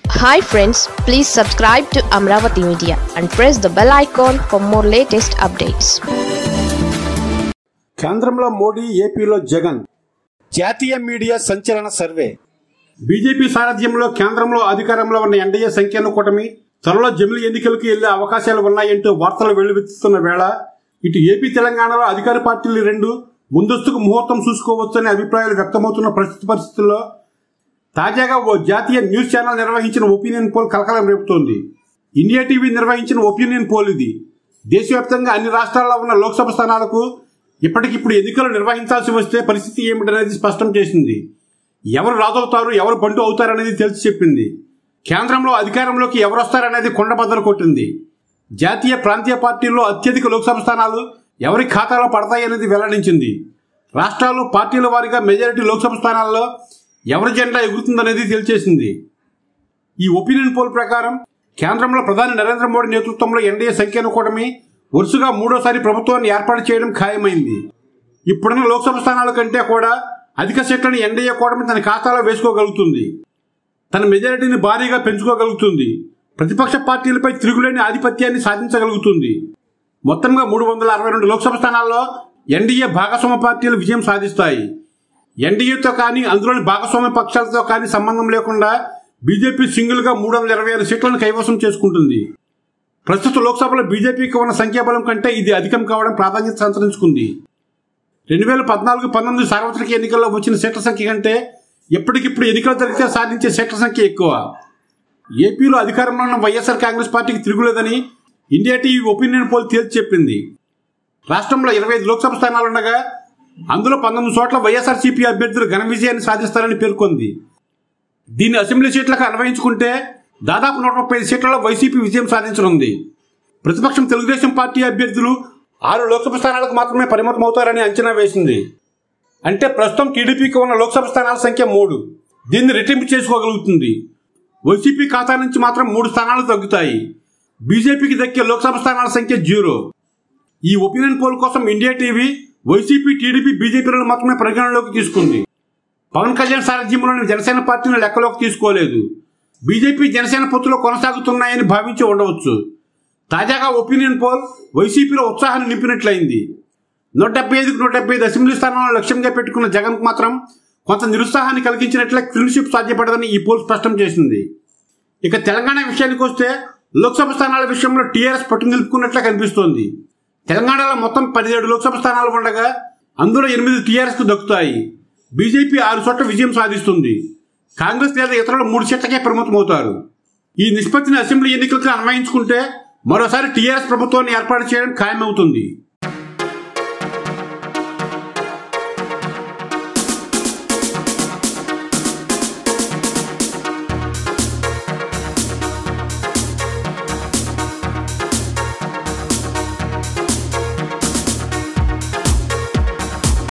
hi friends please subscribe to Amaravati media and press the bell icon for more latest updates కేంద్రంలో మోడీ ఏపీలో జగన్ జాతీయ media సంచలన survey BJP సారథ్యంలో కేంద్రంలో అధికారంలో ఉన్న ఎన్డీఏ సంఖ్యను కూటమి త్వరలో జమిలి ఎన్నికలకు వెళ్లే అవకాశాలు ఉన్నాయంటూ వార్తలు వెల్లువెత్తుతున్న వేళ ఇటు ఏపీ తెలంగాణలో అధికార పార్టీలు రెండు ముందస్తుకు ముహూర్తం చూసుకోవచ్చనే అభిప్రాయాలు వ్యక్తమవుతున్న ప్రస్తుత పరిస్థితుల్లో తాజాగా ఓ జాతీయ న్యూస్ ఛానల్ నిర్వహించిన ఒపీనియన్ పోల్ కలకలం రేపుతోంది ఇండియా టీవీ నిర్వహించిన ఒపీనియన్ పోల్ ఇది దేశవ్యాప్తంగా అన్ని రాష్ట్రాల్లో ఉన్న లోక్సభ స్థానాలకు ఇప్పటికిప్పుడు ఎన్నికలు నిర్వహించాల్సి వస్తే పరిస్థితి ఏమిటనేది స్పష్టం చేసింది ఎవరు రాజవుతారు ఎవరు బంటు అవుతారనేది తెలిసి చెప్పింది కేంద్రంలో అధికారంలోకి ఎవరు వస్తారనేది కొండబద్దలు కొట్టింది జాతీయ ప్రాంతీయ పార్టీల్లో అత్యధిక లోక్సభ స్థానాలు ఎవరి ఖాతాలో పడతాయనేది వెల్లడించింది రాష్ట్రాలు పార్టీల వారీగా మెజారిటీ లోక్సభ స్థానాల్లో ఎవరి జెండా ఎగురుతుందనేది తెలిచేసింది ఈ ఒపీనియన్ పోల్ ప్రకారం కేంద్రంలో ప్రధాని నరేంద్ర మోడీ నేతృత్వంలో ఎన్డీఏ సంఖ్యను కూటమి వరుసగా మూడోసారి ప్రభుత్వాన్ని ఏర్పాటు చేయడం ఖాయమైంది ఇప్పుడున్న లోక్సభ స్థానాల కంటే కూడా అధిక సీట్లను ఎన్డీఏ కూటమి తన ఖాతాలో వేసుకోగలుగుతుంది తన మెజారిటీని భారీగా పెంచుకోగలుగుతుంది ప్రతిపక్ష పార్టీలపై తిరుగులేని ఆధిపత్యాన్ని సాధించగలుగుతుంది మొత్తంగా మూడు వందల అరవై రెండు లోక్సభ స్థానాల్లో ఎన్డీఏ భాగస్వామ్య పార్టీలు విజయం సాధిస్తాయి ఎన్డీఏతో కానీ అందులోని భాగస్వామ్య పక్షాలతో కానీ సంబంధం లేకుండా బీజేపీ సింగిల్ గా మూడు వందల ఇరవై ఆరు సీట్లను కైవసం చేసుకుంటుంది ప్రస్తుత లోక్సభలో బీజేపీకి ఉన్న సంఖ్యాబలం కంటే ఇది అధికం కావడం ప్రాధాన్యత సంతరించుకుంది రెండు వేల పద్నాలుగు పంతొమ్మిది సార్వత్రిక ఎన్నికల్లో వచ్చిన సీట్ల సంఖ్య కంటే ఎప్పటికిప్పుడు ఎన్నికలు జరిగితే సాధించే సీట్ల సంఖ్య ఎక్కువ ఏపీలో అధికారంలో ఉన్న వైఎస్ఆర్ కాంగ్రెస్ పార్టీకి తిరుగులేదని ఇండియా టీవీ ఒపీనియన్ పోల్ తేల్చి చెప్పింది రాష్ట్రంలో ఇరవై ఐదు లోక్సభ స్థానాలుండగా అందులో పంతొమ్మిది చోట్ల వైఎస్ఆర్సీపీ అభ్యర్థులు ఘన విజయాన్ని సాధిస్తారని పేర్కొంది దీన్ని అసెంబ్లీ సీట్లకు అన్వయించుకుంటే దాదాపు నూట ముప్పై ఐదు సీట్లలో వైసీపీ విజయం సాధించనుంది ప్రతిపక్షం తెలుగుదేశం పార్టీ అభ్యర్థులు ఆరు లోక్సభ స్థానాలకు మాత్రమే పరిమితం అవుతారని అంచనా వేసింది అంటే ప్రస్తుతం టీడీపీకి ఉన్న లోక్సభ స్థానాల సంఖ్య మూడు దీన్ని రెట్టింపు చేసుకోగలుగుతుంది వైసీపీ ఖాతా నుంచి మాత్రం మూడు స్థానాలు తగ్గుతాయి బీజేపీకి దక్కే లోక్సభ స్థానాల సంఖ్య జీరో ఈ ఒపీనియన్ పోల్ కోసం ఇండియా టీవీ వైసీపీ టీడీపీ బీజేపీలను మాత్రమే పరిగణనలోకి తీసుకుంది పవన్ కళ్యాణ్ సారథ్యంలోని జనసేన పార్టీని లెక్కలోకి తీసుకోలేదు బీజేపీ జనసేన పొత్తులో కొనసాగుతున్నాయని భావించి ఉండవచ్చు తాజాగా ఒపీనియన్ పోల్ వైసీపీలో ఉత్సాహాన్ని నింపినట్లయింది నూట డెబ్బై ఐదుకు నూట డెబ్బై ఐదు అసెంబ్లీ స్థానాలను లక్ష్యంగా పెట్టుకున్న జగన్ మాత్రం కొంత నిరుత్సాహాన్ని కలిగించినట్లే క్లీన్షిప్ సాధ్యపడదని ఈ పోల్ స్పష్టం చేసింది ఇక తెలంగాణ విషయానికి వస్తే లోక్సభ స్థానాల విషయంలో టీఆర్ఎస్ పట్టు నిలుపుకున్నట్లే కనిపిస్తోంది తెలంగాణలో మొత్తం పదిహేడు లోక్సభ స్థానాలు ఉండగా అందులో ఎనిమిది టీఆర్ఎస్ కు దక్కుతాయి బీజేపీ ఆరు చోట్ల విజయం సాధిస్తుంది కాంగ్రెస్ లేదా ఇతరులు మూడు సీట్లకే పరిమితమవుతారు ఈ నిష్పత్తిని అసెంబ్లీ ఎన్నికలకు అన్వయించుకుంటే మరోసారి టీఆర్ఎస్ ప్రభుత్వాన్ని ఏర్పాటు చేయడం ఖాయమవుతుంది